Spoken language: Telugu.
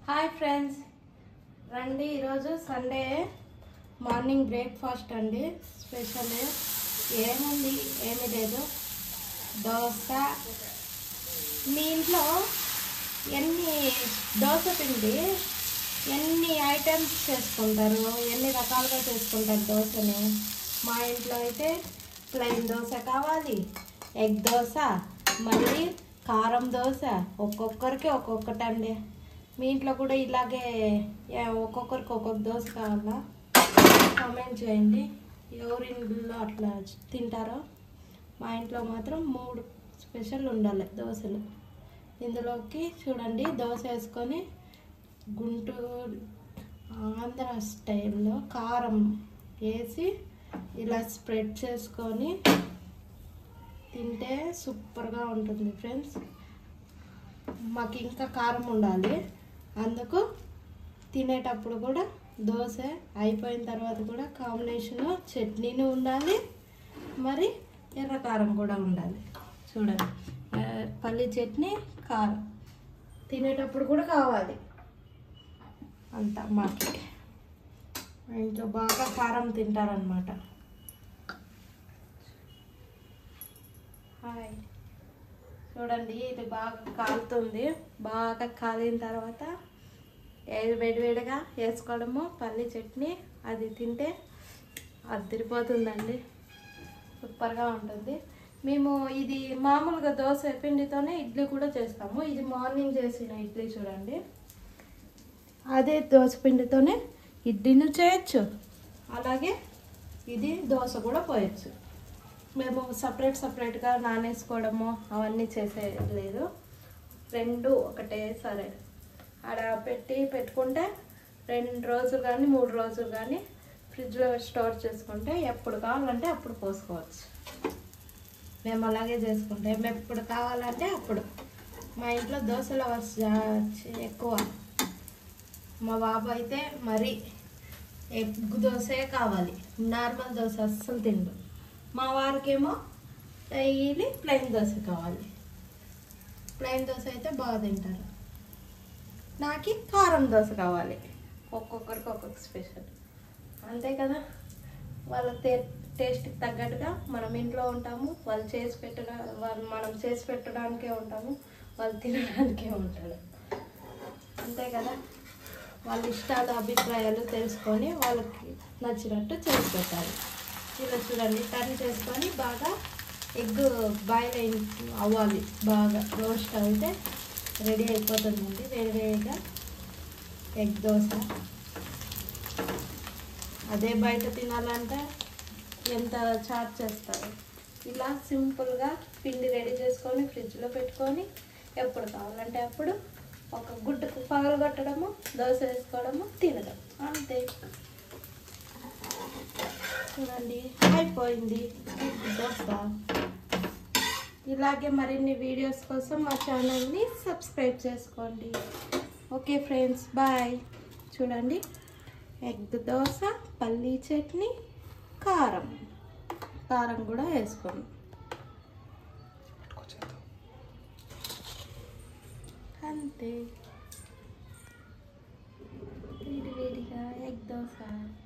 హాయ్ ఫ్రెండ్స్ రండి ఈరోజు సండే మార్నింగ్ బ్రేక్ఫాస్ట్ అండి స్పెషల్ ఏముంది ఏమీ లేదు దోశ మీ ఇంట్లో ఎన్ని దోశ పిండి ఎన్ని ఐటమ్స్ చేసుకుంటారు ఎన్ని రకాలుగా చేసుకుంటారు దోశని మా ఇంట్లో అయితే ప్లెయిన్ దోశ కావాలి ఎగ్ దోశ మళ్ళీ కారం దోశ ఒక్కొక్కరికి ఒక్కొక్కటి అండి మీ ఇంట్లో కూడా ఇలాగే ఏ- ఒక్కొక్కరికి ఒక్కొక్క దోశ కావాలా కామెంట్ చేయండి ఎవరి ఇంట్లో అట్లా తింటారో మా ఇంట్లో మాత్రం మూడు స్పెషల్ ఉండాలి దోశలు ఇందులోకి చూడండి దోశ వేసుకొని గుంటూరు ఆంధ్ర స్టైల్లో కారం వేసి ఇలా స్ప్రెడ్ చేసుకొని తింటే సూపర్గా ఉంటుంది ఫ్రెండ్స్ మాకు ఇంకా కారం ఉండాలి అందుకు తినేటప్పుడు కూడా దోశ అయిపోయిన తర్వాత కూడా కాంబినేషన్ చట్నీని ఉండాలి మరి ఎర్ర కారం కూడా ఉండాలి చూడండి ఆ, పల్లి చట్నీ కారం తినేటప్పుడు కూడా కావాలి అంత మాకి మా ఇంట్లో బాగా కారం తింటారనమాట హాయ్ చూడండి ఇది బాగా కాలుతుంది బాగా కాలిన తర్వాత ఏ- వేడివేడిగా వేసుకోవడము పల్లి చట్నీ అది తింటే అదిరిపోతుందండి సూపర్గా ఉంటుంది మేము ఇది మామూలుగా దోశ పిండితోనే ఇడ్లీ కూడా చేస్తాము ఇది మార్నింగ్ చేసిన ఇడ్లీ చూడండి అదే దోశ పిండితోనే ఇడ్లీను చేయొచ్చు అలాగే ఇది దోశ కూడా పోయొచ్చు మేము సపరేట్ సపరేట్గా నానేసుకోవడము అవన్నీ చేసేయలేదు రెండు ఒకటే సరే ఆడ పెట్టి పెట్టుకుంటే రెండు రోజులు కానీ మూడు రోజులు కానీ ఫ్రిడ్జ్లో స్టోర్ చేసుకుంటే ఎప్పుడు కావాలంటే అప్పుడు పోసుకోవచ్చు మేము అలాగే చేసుకుంటాం మేము ఎప్పుడు కావాలంటే అప్పుడు మా ఇంట్లో దోశల వర్ష ఎక్కువ మా బాబు అయితే మరి ఎగ్ దోశే కావాలి నార్మల్ దోశ అస్సలు తిండు మా వారికేమో డైలీ ప్లెయిన్ దోశ కావాలి ప్లెయిన్ దోశ అయితే బాగా తింటారు నాకు కారం దోశ కావాలి ఒక్కొక్కరికి ఒక్కొక్క స్పెషల్ అంతే కదా వాళ్ళ టే టేస్ట్కి తగ్గట్టుగా మనం ఇంట్లో ఉంటాము వాళ్ళు చేసి పెట్టడా వాళ్ళు మనం చేసి పెట్టడానికే ఉంటాము వాళ్ళు తినడానికే ఉంటాడు అంతే కదా వాళ్ళ ఇష్టాలు అభిప్రాయాలు తెలుసుకొని వాళ్ళకి నచ్చినట్టు చేసి పెట్టాలి ఇలా చూడండి కర్రీ చేసుకొని బాగా ఎగ్ బాయిల్ అయి అవ్వాలి బాగా రోస్ట్ అయితే రెడీ అయిపోతుందండి వేడి వేడిగా ఎగ్ దోశ అదే బయట తినాలంటే ఎంత చార్జ్ చేస్తారు ఇలా సింపుల్గా పిండి రెడీ చేసుకొని ఫ్రిడ్జ్లో పెట్టుకొని ఎప్పుడు కావాలంటే అప్పుడు ఒక గుడ్డకు పగలగొట్టడము దోశ వేసుకోవడము తినడం అంతే చూడండి అయిపోయింది దోశ ఇలాగే మరిన్ని వీడియోస్ కోసం మా ఛానల్ని సబ్స్క్రైబ్ చేసుకోండి ఓకే ఫ్రెండ్స్ బాయ్ చూడండి ఎగ్ దోశ పల్లీ చట్నీ కారం కారం కూడా వేసుకోండి అంతే వేడి వేడిగా ఎగ్ దోశ